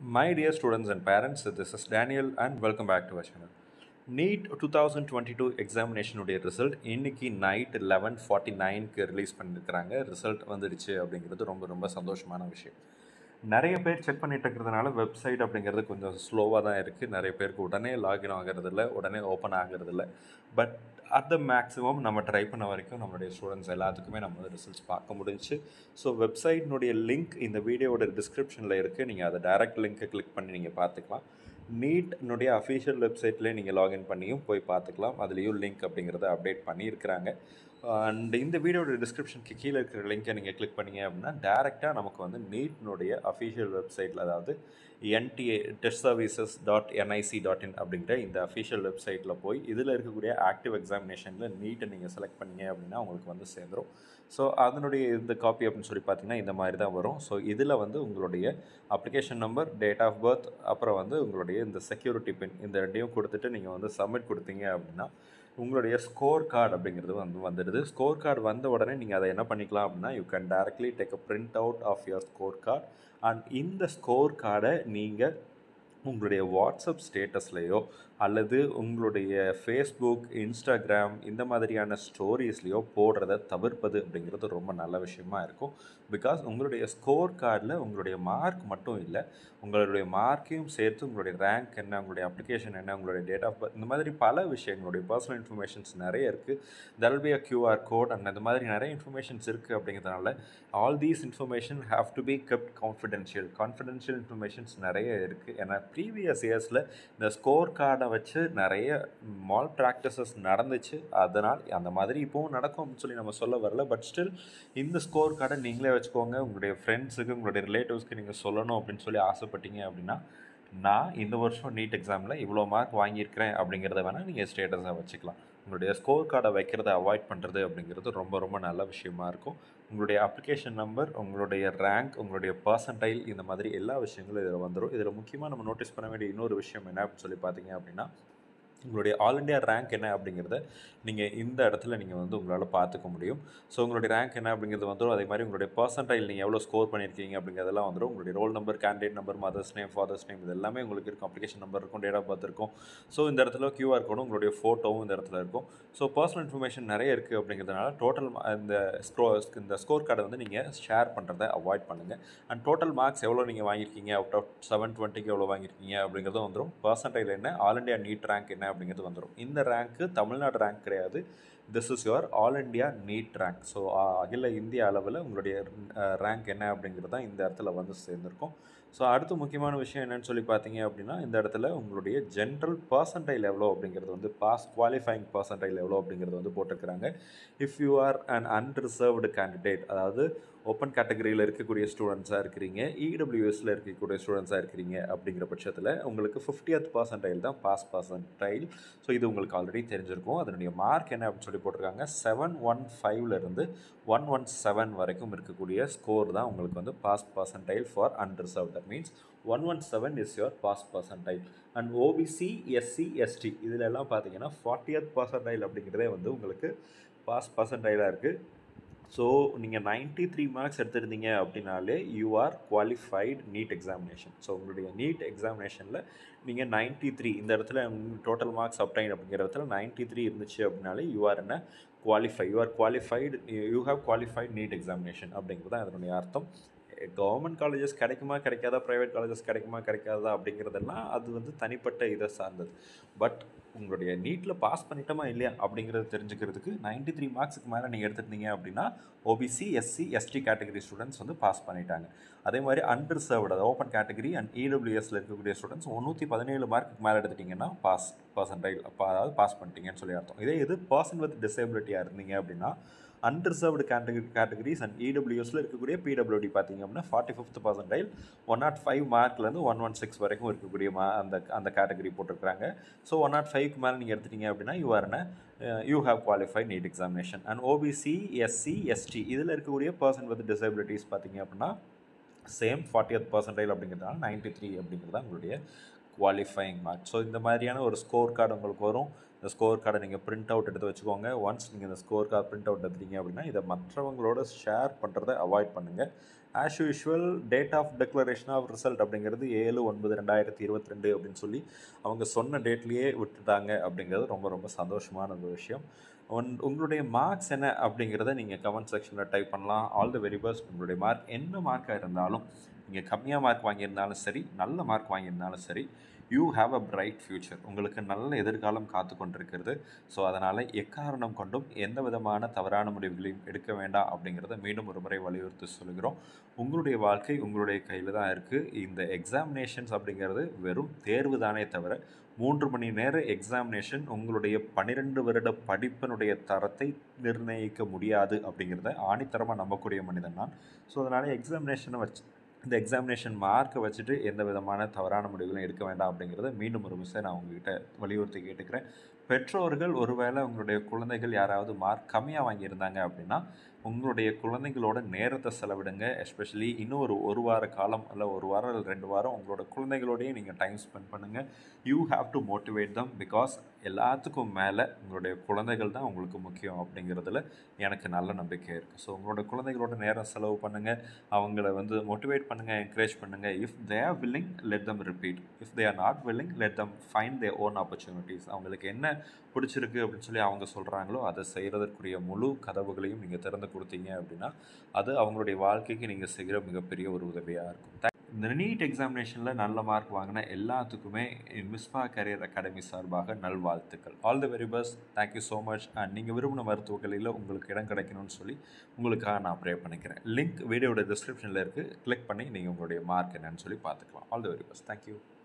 My dear students and parents, this is Daniel and welcome back to our channel. NEET two thousand twenty two எக்ஸாமினேஷனுடைய result இன்னைக்கு night eleven forty நைனுக்கு release பண்ணியிருக்கிறாங்க result வந்துடுச்சு அப்படிங்கிறது ரொம்ப ரொம்ப சந்தோஷமான விஷயம் நிறைய பேர் செக் பண்ணிட்டு இருக்கிறதுனால வெப்சைட் அப்படிங்கிறது கொஞ்சம் ஸ்லோவாக தான் இருக்குது நிறைய பேருக்கு உடனே லாகின் ஆகிறது இல்லை உடனே ஓப்பன் ஆகிறது இல்லை பட் அட் த மேக்ஸிமம் நம்ம ட்ரை பண்ண வரைக்கும் நம்மளுடைய ஸ்டூடெண்ட்ஸ் எல்லாத்துக்குமே நம்ம ரிசல்ட்ஸ் பார்க்க முடிஞ்சுச்சு ஸோ வெப்சைட்னுடைய லிங்க் இந்த வீடியோவோட டிஸ்கிரிப்ஷனில் இருக்குது நீங்கள் அதை டைரக்ட் லிங்க்கை கிளிக் பண்ணி நீங்கள் பார்த்துக்கலாம் நீட்னுடைய அஃபீஷியல் வெப்சைட்லேயே நீங்கள் லாகின் பண்ணியும் போய் பார்த்துக்கலாம் அதுலேயும் லிங்க் அப்படிங்கிறத அப்டேட் பண்ணியிருக்கிறாங்க அண்ட் இந்த வீடியோட டிஸ்கிரிப்ஷனுக்கு கீழே இருக்கிற லிங்க்கை நீங்கள் கிளிக் பண்ணீங்க அப்படின்னா டேரெக்டாக நமக்கு வந்து நீட்னுடைய அஃபீஷியல் வெப்சைட்டில் அதாவது NTA test services dot NIC dot in அப்படிங்கிற இந்த அஃபீஷியல் வெப்சைட்டில் போய் இதில் இருக்கக்கூடிய ஆக்டிவ் எக்ஸாமினேஷனில் நீட்டை நீங்கள் செலக்ட் பண்ணீங்க அப்படின்னா உங்களுக்கு வந்து சேர்ந்துடும் ஸோ அதனுடைய இந்த காப்பி அப்படின்னு சொல்லி பார்த்தீங்கன்னா இந்த மாதிரி தான் வரும் ஸோ இதில் வந்து உங்களுடைய application number date of birth அப்புறம் வந்து உங்களுடைய இந்த செக்யூரிட்டி பின் இந்த ரெண்டையும் கொடுத்துட்டு நீங்கள் வந்து சப்மிட் கொடுத்தீங்க அப்படின்னா உங்களுடைய ஸ்கோர் கார்டு அப்படிங்கிறது வந்து வந்துடுது ஸ்கோர் கார்டு வந்த உடனே நீங்கள் அதை என்ன பண்ணிக்கலாம் அப்படின்னா you can directly take a print out of your score card and இந்த ஸ்கோர் கார்டை நீங்கள் உங்களுடைய வாட்ஸ்அப் ஸ்டேட்டஸ்லேயோ அல்லது உங்களுடைய ஃபேஸ்புக் இன்ஸ்டாகிராம் இந்த மாதிரியான ஸ்டோரிஸ்லேயோ போடுறத தவிர்ப்பது அப்படிங்கிறது ரொம்ப நல்ல விஷயமா இருக்கும் பிகாஸ் உங்களுடைய ஸ்கோர் கார்டில் உங்களுடைய மார்க் மட்டும் இல்லை உங்களுடைய மார்க்கையும் சேர்த்து உங்களுடைய ரேங்க் என்ன உங்களுடைய அப்ளிகேஷன் என்ன உங்களுடைய டேட் ஆஃப் பர்த் இந்த மாதிரி பல விஷயங்களுடைய பர்சனல் இன்ஃபர்மேஷன்ஸ் நிறைய இருக்குது there'll be a QR code and இந்த மாதிரி நிறைய இன்ஃபர்மேஷன்ஸ் இருக்குது அப்படிங்கிறதுனால all these information have to be kept confidential confidential informations நிறைய இருக்குது ஏன்னா ப்ரீவியஸ் இயர்ஸில் இந்த ஸ்கோர் கார்டை வச்சு நிறைய மால் ப்ராக்டிசஸ் நடந்துச்சு அதனால் அந்த மாதிரி இப்போவும் நடக்கும் அப்படின்னு சொல்லி நம்ம சொல்ல வரல பட் ஸ்டில் இந்த ஸ்கோர் கார்டை நீங்களே வச்சுக்கோங்க உங்களுடைய ஃப்ரெண்ட்ஸுக்கு உங்களுடைய ரிலேட்டிவ்ஸ்க்கு நீங்கள் சொல்லணும் அப்படின்னு சொல்லி ஆசைப்பட்டீங்க அப்படின்னா நான் இந்த வருஷம் நீட் எக்ஸாமில் இவ்வளோ மார்க் வாங்கியிருக்கிறேன் அப்படிங்கிறத வேணால் நீங்கள் ஸ்டேட்டஸாக வச்சுக்கலாம் உங்களுடைய ஸ்கோர் கார்டை வைக்கிறத அவாய்ட் பண்ணுறது அப்படிங்கிறது ரொம்ப ரொம்ப நல்ல விஷயமா இருக்கும் உங்களுடைய அப்ளிகேஷன் நம்பர் உங்களுடைய ரேங்க் உங்களுடைய பர்சன்டைல் இந்த மாதிரி எல்லா விஷயங்களும் இதில் வந்துடும் இதில் முக்கியமாக நம்ம நோட்டீஸ் பண்ண வேண்டிய இன்னொரு விஷயம் என்ன அப்படின்னு சொல்லி பார்த்தீங்க அப்படின்னா உங்களுடைய ஆல் இண்டியா ரேங்க் என்ன அப்படிங்கிறத நீங்கள் இந்த இடத்துல நீங்கள் வந்து உங்களால் பார்த்துக்க முடியும் ஸோ உங்களுடைய ரேங்க் என்ன அப்படிங்கிறது வந்துடும் அதே மாதிரி உங்களுடைய பர்சன்டைல் நீங்கள் எவ்வளோ ஸ்கோர் பண்ணியிருக்கீங்க அப்படிங்கிறதெல்லாம் வந்துடும் உங்களுடைய roll number candidate number mother's name father's name இது எல்லாமே உங்களுக்கு இருக்கும் அப்ளிகேஷன் நம்பர் இருக்கும் டேட் ஆஃப் பர்த் இருக்கும் ஸோ இந்த இடத்துல கியூஆர் கோடும் உங்களுடைய ஃபோட்டோவும் இந்த இடத்துல இருக்கும் ஸோ பர்சனல் இன்ஃபர்மேஷன் நிறைய இருக்குது அப்படிங்கிறதுனால டோட்டல் இந்த ஸ்க்ரோ இந்த ஸ்கோர் கார்டை வந்து நீங்கள் ஷேர் பண்ணுறதை அவாய்ட் பண்ணுங்கள் அண்ட் டோட்டல் மார்க்ஸ் எவ்வளோ நீங்கள் வாங்கியிருக்கீங்க அவுட் ஆஃப் செவன் டுவெண்ட்டிக்கு எவ்வளோ வாங்கியிருக்கீங்க அப்படிங்கிறதும் வந்துடும் பர்சன்டைல் என்ன ஆல் இண்டியா நீட் ரேங்க் என்ன அப்படிங்கிறது வந்துடும் இந்த ரேங்க்கு தமிழ்நாடு ரேங்க் கிடையாது this is your all India NEET rank so அகில இந்திய அளவில் உங்களுடைய ரேங்க் என்ன அப்படிங்கிறது தான் இந்த இடத்துல வந்து சேர்ந்துருக்கும் ஸோ அடுத்து முக்கியமான விஷயம் என்னென்னு சொல்லி பார்த்தீங்க அப்படின்னா இந்த இடத்துல உங்களுடைய ஜென்ரல் பர்சன்டைல் எவ்வளோ அப்படிங்கிறது வந்து பாஸ் குவாலிஃபைங் பர்சன்டைல் எவ்வளோ அப்படிங்கிறது வந்து போட்டிருக்கிறாங்க if you are un unreserved candidate அதாவது ஓப்பன் கேட்டகரியில் இருக்கக்கூடிய ஸ்டூடெண்ட்ஸாக இருக்கிறீங்க இடபிள்யூஎஸில் இருக்கக்கூடிய ஸ்டூடெண்ட்ஸாக இருக்கிறீங்க அப்படிங்கிற பட்சத்தில் உங்களுக்கு ஃபிஃப்டியத் பர்சன்டைல் தான் பாஸ் பர்சன்டைல் ஸோ இது உங்களுக்கு ஆல்ரெடி தெரிஞ்சிருக்கும் அதனுடைய மார்க் என்ன அப்படின்னு சொல்லி போட்டிருக்காங்க செவன் ஒன் ஃபைவ்லேருந்து ஒன் ஒன் செவன் வரைக்கும் இருக்கக்கூடிய ஸ்கோர் தான் உங்களுக்கு வந்து pass percentile for unreserved that means one one seven is your pass percentile and OBC SC ST இதில் எல்லாம் பார்த்தீங்கன்னா ஃபார்ட்டியத் பர்சன்டைல் அப்படிங்கிறதே வந்து உங்களுக்கு பாஸ் பர்சன்டைலாக இருக்குது ஸோ நீங்கள் நைன்ட்டி த்ரீ மார்க்ஸ் எடுத்திருந்தீங்க அப்படின்னாலே you are qualified NEET examination so உங்களுடைய நீட் எக்ஸாமினேஷனில் நீங்கள் நைன்ட்டி த்ரீ இந்த இடத்துல டோட்டல் மார்க்ஸ் அப்டைன் அப்படிங்கிற இடத்துல நைன்ட்டி த்ரீ இருந்துச்சு அப்படின்னாலே யூ ஆர் என்ன qualify you are qualified you have qualified NEET examination அப்படிங்கிறது தான் அதனுடைய அர்த்தம் கவர்மெண்ட் காலேஜஸ் கிடைக்குமா கிடைக்காதா ப்ரைவேட் காலேஜஸ் கிடைக்குமா கிடைக்காதா அப்படிங்கிறதெல்லாம் அது வந்து தனிப்பட்ட இதை சார்ந்தது பட் உங்களுடைய நீட்டில் பாஸ் பண்ணிட்டோமா இல்லையா அப்படிங்கிறத தெரிஞ்சுக்கிறதுக்கு நைன்ட்டி த்ரீ மார்க்ஸுக்கு மேலே நீங்கள் எடுத்துருந்தீங்க அப்படின்னா OBC SC ST category students வந்து பாஸ் பண்ணிட்டாங்க அதே மாதிரி அன்ரிசர்வ்டு அது ஓப்பன் கேட்டகரி அண்ட் இடபிள்யூஎஸில் இருக்கக்கூடிய ஸ்டூடெண்ட்ஸ் முந்நூற்றி பதினேழு மார்க்குக்கு மேலே எடுத்துட்டிங்கன்னா பாஸ் பர்சன்டைல் அதாவது பாஸ் பண்ணிட்டீங்கன்னு சொல்லி அர்த்தம் இதே இது பர்சன் வித் டிசேபிலிட்டியாக இருந்தீங்க அப்படின்னா அன்ரிசர்வ்டு கேட்டகரி கேட்டகரிஸ் அண்ட் இடபிள்யூஎஸில் இருக்கக்கூடிய பிடபிள்யூடி பார்த்தீங்க அப்படின்னா forty fifth percentile one not five மார்க்லேருந்து ஒன் ஒன் சிக்ஸ் வரைக்கும் இருக்கக்கூடிய மா அந்த அந்த கேட்டகரி போட்டிருக்காங்க ஸோ ஒன் நாட் ஃபைவ்க்கு மேலே நீங்கள் எடுத்துட்டீங்க அப்படின்னா you are you have qualified NEET examination and OBC SC ST இதில் இருக்கக்கூடிய பர்சன் வித் டிசபிலிட்டிஸ் பார்த்தீங்க அப்படின்னா சேம் ஃபார்ட்டியத் பர்சன்டைல் அப்படிங்கிறதுனால நைன்ட்டி த்ரீ அப்படிங்கிறது தான் உங்களுடைய குவாலிஃபைங் மார்க் ஸோ இந்த மாதிரியான ஒரு ஸ்கோர் கார்டு உங்களுக்கு வரும் இந்த ஸ்கோர் கார்டை நீங்கள் பிரிண்ட் அவுட் எடுத்து வச்சுக்கோங்க ஒன்ஸ் நீங்கள் இந்த ஸ்கோர் கார்டு பிரிண்ட் அவுட் எடுத்துட்டீங்க அப்படின்னா இதை மற்றவங்களோட ஷேர் பண்ணுறதை அவாய்ட் பண்ணுங்கள் as usual date of declaration of result அப்படிங்கிறது ஏழு ஒன்பது ரெண்டாயிரத்தி இருபத்தி ரெண்டு அப்படின்னு சொல்லி அவங்க சொன்ன டேட்லேயே விட்டுட்டாங்க அப்படிங்கிறது ரொம்ப ரொம்ப சந்தோஷமான ஒரு விஷயம் ஒன் உங்களுடைய மார்க்ஸ் என்ன அப்படிங்கிறத நீங்கள் கமெண்ட் செக்ஷனில் டைப் பண்ணலாம் ஆல் த வெரி பெஸ்ட் உங்களுடைய மார்க் என்ன மார்க்காக இருந்தாலும் நீங்கள் கம்மியாக மார்க் வாங்கியிருந்தாலும் சரி நல்ல மார்க் வாங்கியிருந்தாலும் சரி you have a bright future உங்களுக்கு நல்ல எதிர்காலம் காத்து கொண்டிருக்கிறது ஸோ அதனால் எக்காரணம் கொண்டும் எந்த விதமான தவறான முடிவுகளையும் எடுக்க வேண்டாம் அப்படிங்கிறத மீண்டும் ஒரு முறை வலியுறுத்தி சொல்கிறோம் உங்களுடைய வாழ்க்கை உங்களுடைய கையில் தான் இருக்குது இந்த எக்ஸாமினேஷன்ஸ் அப்படிங்கிறது வெறும் தேர்வு தானே தவிர மூன்று மணி நேர எக்ஸாமினேஷன் உங்களுடைய பன்னிரெண்டு வருட படிப்பினுடைய தரத்தை நிர்ணயிக்க முடியாது அப்படிங்கிறத ஆணித்தரமாக நம்பக்கூடிய மனிதன் நான் ஸோ அதனால் எக்ஸாமினேஷனை வச்சு இந்த எக்ஸாமினேஷன் மார்க்கை வச்சுட்டு எந்த விதமான தவறான முடிவுகளும் எடுக்க வேண்டாம் அப்படிங்கிறத மீண்டும் ஒரு விஷயம் நான் உங்ககிட்ட வலியுறுத்தி கேட்டுக்கிறேன் பெற்றோர்கள் ஒருவேளை உங்களுடைய குழந்தைகள் யாராவது மார்க் கம்மியாக வாங்கியிருந்தாங்க அப்படின்னா உங்களுடைய குழந்தைகளோட நேரத்தை செலவிடுங்க எஸ்பெஷலி இன்னும் ஒரு ஒரு வார காலம் இல்லை ஒரு வாரம் இல்லை ரெண்டு வாரம் உங்களோட குழந்தைகளோடய நீங்கள் டைம் ஸ்பெண்ட் பண்ணுங்கள் you have to motivate them because எல்லாத்துக்கும் மேலே உங்களுடைய குழந்தைகள் தான் உங்களுக்கு முக்கியம் அப்படிங்கிறதுல எனக்கு நல்ல நம்பிக்கை இருக்குது ஸோ உங்களோட குழந்தைகளோட நேரம் செலவு பண்ணுங்கள் அவங்கள வந்து மோட்டிவேட் பண்ணுங்கள் என்கரேஜ் பண்ணுங்கள் if they are willing let them repeat if they are not willing let them find they own opportunities அவங்களுக்கு என்ன பிடிச்சிருக்கு அப்படின்னு சொல்லி அவங்க சொல்கிறாங்களோ அதை செய்கிறதற்குரிய முழு கதவுகளையும் நீங்கள் திறந்து கொடுத்தீங்க அப்படின்னா அது அவங்களுடைய வாழ்க்கைக்கு நீங்கள் செய்கிற மிகப்பெரிய ஒரு உதவியாக இருக்கும் இந்த நீட் எக்ஸாமினேஷனில் நல்ல மார்க் வாங்கின எல்லாத்துக்குமே மிஸ்பா கரியர் அகாடமி சார்பாக நல்வாழ்த்துக்கள் all the very best thank you so much and நீங்கள் விரும்பின மருத்துவக்கலையில் உங்களுக்கு இடம் கிடைக்கணும்னு சொல்லி உங்களுக்காக நான் ப்ரே பண்ணிக்கிறேன் லிங்க் வீடியோட டிஸ்கிரிப்ஷனில் இருக்குது கிளிக் பண்ணி நீங்கள் உங்களுடைய மார்க் என்னன்னு சொல்லி பார்த்துக்கலாம் all the very best thank you